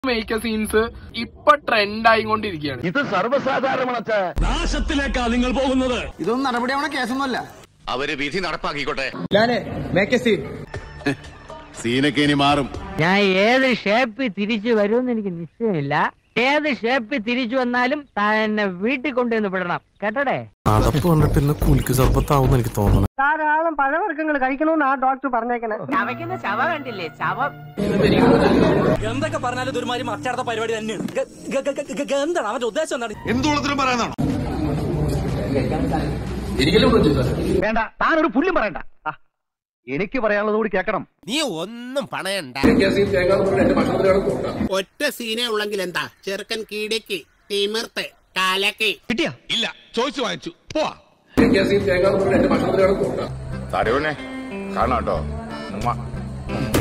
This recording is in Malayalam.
മേക്കർ സീൻസ് ഇപ്പൊ ട്രെൻഡ് ആയിക്കൊണ്ടിരിക്കുകയാണ് ഇത് സർവ്വസാധാരണമാണ് നാശത്തിലേക്കാ നിങ്ങൾ പോകുന്നത് ഇതൊന്നും നടപടിയാവണ കേസൊന്നുമല്ല അവര് വിധി നടപ്പാക്കിക്കോട്ടെ സീനൊക്കെ ഇനി മാറും ഞാൻ ഏത് ഷേപ്പിൽ തിരിച്ചു വരുമെന്ന് എനിക്ക് നിശ്ചയമില്ല ഏത് ഷേപ്പിൽ തിരിച്ചു വന്നാലും താൻ എന്നെ വീട്ടിൽ കൊണ്ടുവന്ന് വിടണം കേട്ടടേ അടപ്പ് കണ്ടിട്ട് എന്നെ കുലിക്ക് സർപ്പത്താവും എനിക്ക് തോന്നണം ധാരാളം പഴവർഗ്ഗങ്ങൾ കഴിക്കണമെന്ന് ആ ഡോക്ടർ പറഞ്ഞേക്കണേ ചവയ്ക്കുന്ന ചവ കണ്ടില്ലേ ചവം എന്തൊക്കെ പറഞ്ഞാലും ഇതൊരുമാതിരി മറ്റടുത്ത പരിപാടി തന്നെയാണ് ഗ- ഗ- ഗ- ഗ- ഗ- എന്താണ് അവന്റെ ഉദ്ദേശം എന്താണ് എന്തുള്ളത്തിനും പറയാനാണോ വേണ്ട താനൊരു പുല്ലും പറയണ്ട ആ, എനിക്ക് പറയാനുള്ളത് കൂടി കേൾക്കണം നീ ഒന്നും പണയണ്ട ഒറ്റ സീനേ ഉള്ളെങ്കിൽ എന്താ ചെറുക്കൻ കീടക്ക് തിമിർത്ത് കാലക്ക് ഇല്ല ചോദിച്ചു വാങ്ങിച്ചു പോവാ തരൂനെ കാണാട്ടോ